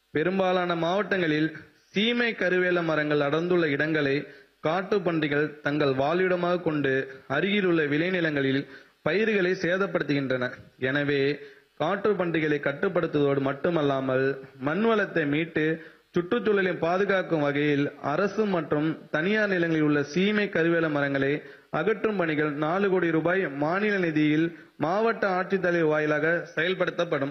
பெரும்பாலான மாவட்டங்களில் சீமை கருவேல மரங்கள் அடர்ந்துள்ள இடங்களை காட்டுப் பன்றிகள் தங்கள் வாழ்விடமாக கொண்டு அருகிலுள்ள விளைநிலங்களில் பயிர்களை சேதப்படுத்துகின்றன எனவே காட்டுப் பன்றிகளை கட்டுப்படுத்துவதோடு மட்டுமல்லாமல் மண் வளத்தை மீட்டு சுற்றுச்சூழலை பாதுகாக்கும் வகையில் அரசு மற்றும் தனியார் நிலங்களில் உள்ள சீமை கருவேல மரங்களை அகற்றும் பணிகள் நாலு கோடி ரூபாய் மாநில நிதியில் மாவட்ட ஆட்சித்தலைவர் வாயிலாக செயல்படுத்தப்படும்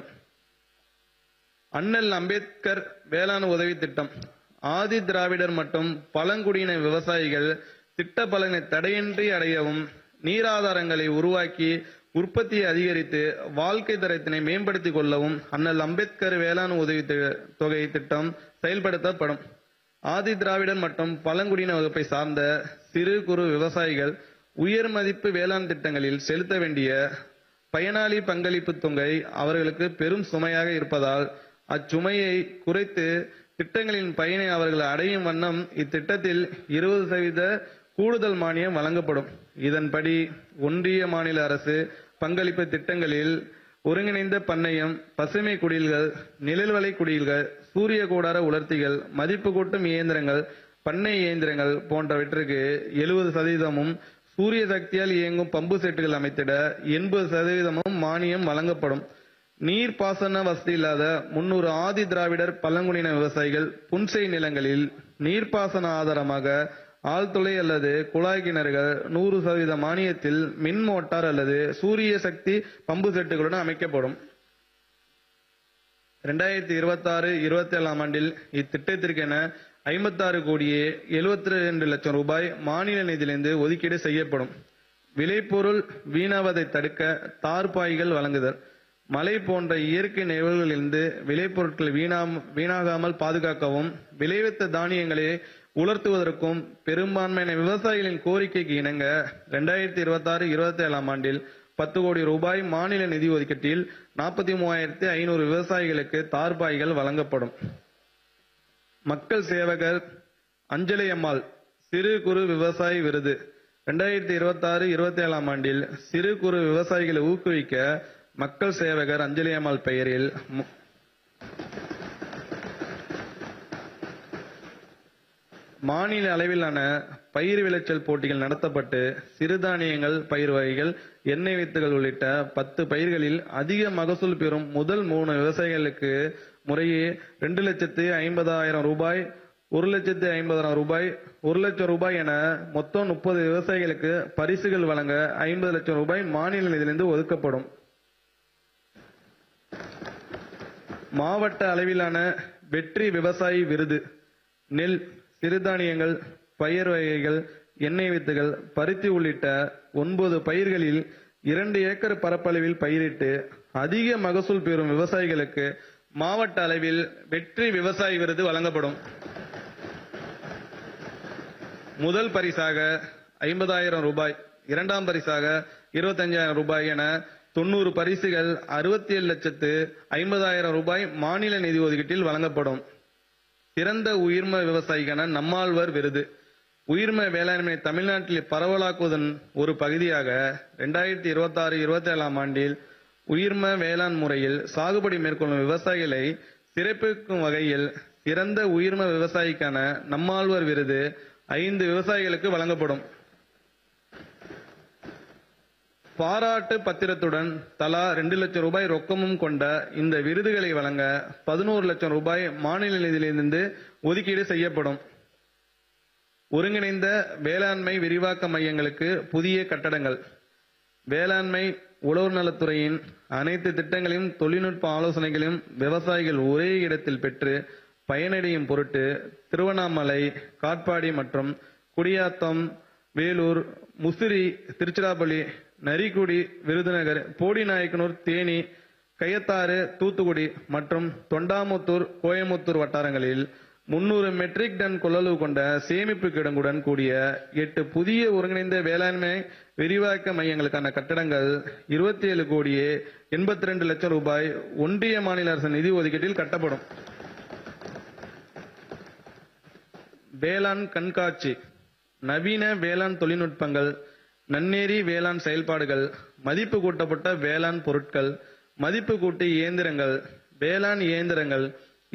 அண்ணல் அம்பேத்கர் வேளாண் உதவி திட்டம் ஆதி திராவிடர் மற்றும் பழங்குடியின விவசாயிகள் திட்ட பலனை தடையின்றி அடையவும் நீராதாரங்களை உருவாக்கி உற்பத்தியை அதிகரித்து வாழ்க்கை தரத்தினை மேம்படுத்திக் கொள்ளவும் அண்ணல் அம்பேத்கர் வேளாண் உதவி தி- தொகை திட்டம் செயல்படுத்தப்படும் ஆதி திராவிடர் மற்றும் பழங்குடியின வகுப்பை சார்ந்த சிறு குறு விவசாயிகள் உயர் மதிப்பு வேளாண் திட்டங்களில் செலுத்த வேண்டிய பயனாளி பங்களிப்பு தொகை அவர்களுக்கு பெரும் சுமையாக இருப்பதால் அச்சுமையை குறைத்து திட்டங்களின் பயனை அவர்கள் அடையும் வண்ணம் இத்திட்டத்தில் இருபது சதவீத கூடுதல் மானியம் வழங்கப்படும் இதன்படி ஒன்றிய மாநில அரசு பங்களிப்பு திட்டங்களில் ஒருங்கிணைந்த பண்ணையம் பசுமை குடில்கள் நிழல்வலை குடில்கள் சூரிய கூடார உலர்த்திகள் மதிப்பு கூட்டும் இயந்திரங்கள் பண்ணை இயந்திரங்கள் போன்றவற்றிற்கு எழுபது சதவீதமும் சூரிய சக்தியால் இயங்கும் பம்பு செட்டுகள் அமைத்திட எண்பது சதவீதமும் மானியம் வழங்கப்படும் நீர்ப்பாசன வசதி இல்லாத முன்னூறு ஆதி திராவிடர் பழங்குடியின விவசாயிகள் புன்செய் நிலங்களில் நீர்ப்பாசன ஆதாரமாக ஆழ்துளை அல்லது குழாய் கிணறுகள் நூறு சதவீத மானியத்தில் மின் மோட்டார் அல்லது சூரிய சக்தி பம்பு செட்டுகளுடன் அமைக்கப்படும் ரெண்டாயிரத்தி இருபத்தாறு இருபத்தி ஏழாம் ஆண்டில் இத்திட்டத்திற்கென ஐம்பத்தாறு கோடியே எழுபத்தி ரெண்டு லட்சம் ரூபாய் மாநில நிதியிலிருந்து ஒதுக்கீடு செய்யப்படும் விளைபொருள் வீணாவதை தடுக்க தார்பாய்கள் வழங்குதல் மழை போன்ற இயற்கை நிகழ்வுகளிலிருந்து விளைபொருட்கள் வீணா வீணாகாமல் பாதுகாக்கவும் விளைவித்த தானியங்களை உலர்த்துவதற்கும் பெரும்பான்மையான விவசாயிகளின் கோரிக்கைக்கு இணங்க ரெண்டாயிரத்தி இருபத்தாறு இருபத்தி ஏழாம் ஆண்டில் பத்து கோடி ரூபாய் மாநில நிதி ஒதுக்கீட்டில் நாற்பத்தி மூவாயிரத்தி ஐநூறு விவசாயிகளுக்கு தார்பாய்கள் வழங்கப்படும் மக்கள் சேவகர் அஞ்சலி அம்மாள் சிறு குறு விவசாயி விருது ரெண்டாயிரத்தி இருபத்தாறு இருபத்தி ஏழாம் ஆண்டில் சிறு குறு விவசாயிகளை ஊக்குவிக்க மக்கள் சேவகர் அஞ்சலி அம்மாள் பெயரில் மு- மாநில அளவிலான பயிர் விளைச்சல் போட்டிகள் நடத்தப்பட்டு சிறுதானியங்கள் பயிர் வகைகள் எண்ணெய் வித்துகள் உள்ளிட்ட பத்து பயிர்களில் அதிக மகசூல் பெறும் முதல் மூணு விவசாயிகளுக்கு முறையே ரெண்டு லட்சத்து ஐம்பதாயிரம் ரூபாய் ஒரு லட்சத்து ஐம்பதாயிரம் ரூபாய் ஒரு லட்சம் ரூபாய் என மொத்தம் முப்பது விவசாயிகளுக்கு பரிசுகள் வழங்க ஐம்பது லட்சம் ரூபாய் மாநில நிதியிலிருந்து ஒதுக்கப்படும் மாவட்ட அளவிலான வெற்றி விவசாயி விருது நெல் சிறுதானியங்கள் பயிர் வகைகள் எண்ணெய் வித்துகள் பருத்தி உள்ளிட்ட ஒன்பது பயிர்களில் இரண்டு ஏக்கர் பரப்பளவில் பயிரிட்டு அதிக மகசூல் பெறும் விவசாயிகளுக்கு மாவட்ட அளவில் வெற்றி விவசாயி விருது வழங்கப்படும் முதல் பரிசாக ஐம்பதாயிரம் ரூபாய் இரண்டாம் பரிசாக இருபத்தஞ்சாயிரம் ரூபாய் என தொண்ணூறு பரிசுகள் அறுபத்தி ஏழு லட்சத்து ஐம்பதாயிரம் ரூபாய் மாநில நிதி ஒதுக்கீட்டில் வழங்கப்படும் சிறந்த உயிர்ம விவசாயிக்கான நம்மாழ்வார் விருது உயிர்ம வேளாண்மை தமிழ்நாட்டில் பரவலாக்குவதன் ஒரு பகுதியாக ரெண்டாயிரத்தி இருபத்தி ஆறு இருபத்தி ஏழாம் ஆண்டில் உயிர்ம வேளாண் முறையில் சாகுபடி மேற்கொள்ளும் விவசாயிகளை சிறப்பிக்கும் வகையில் சிறந்த உயிர்ம விவசாயிக்கான நம்மாழ்வார் விருது ஐந்து விவசாயிகளுக்கு வழங்கப்படும் பாராட்டு பத்திரத்துடன் தலா ரெண்டு லட்சம் ரூபாய் ரொக்கமும் கொண்ட இந்த விருதுகளை வழங்க பதினோரு லட்சம் ரூபாய் மாநில நிதியிலிருந்து ஒதுக்கீடு செய்யப்படும் ஒருங்கிணைந்த வேளாண்மை விரிவாக்க மையங்களுக்கு புதிய கட்டடங்கள் வேளாண்மை உழவர் நலத்துறையின் அனைத்து திட்டங்களையும் தொழில்நுட்ப ஆலோசனைகளையும் விவசாயிகள் ஒரே இடத்தில் பெற்று பயனடையும் பொருட்டு திருவண்ணாமலை காட்பாடி மற்றும் குடியாத்தம் வேலூர் முசிறி திருச்சிராப்பள்ளி நரிக்குடி விருதுநகர் போடிநாயக்கனூர் தேனி கயத்தாறு தூத்துக்குடி மற்றும் தொண்டாமுத்தூர் கோயமுத்தூர் வட்டாரங்களில் முன்னூறு மெட்ரிக் டன் கொள்ளளவு கொண்ட சேமிப்பு கிடங்குடன் கூடிய எட்டு புதிய ஒருங்கிணைந்த வேளாண்மை விரிவாக்க மையங்களுக்கான கட்டடங்கள் இருபத்தி ஏழு கோடியே எண்பத்தி ரெண்டு லட்சம் ரூபாய் ஒன்றிய மாநில அரசு நிதி ஒதுக்கீட்டில் கட்டப்படும் வேளாண் கண்காட்சி நவீன வேளாண் தொழில்நுட்பங்கள் நன்னேரி வேளாண் செயல்பாடுகள் மதிப்பு கூட்டப்பட்ட வேளாண் பொருட்கள் மதிப்பு கூட்டு இயந்திரங்கள் வேளாண் இயந்திரங்கள்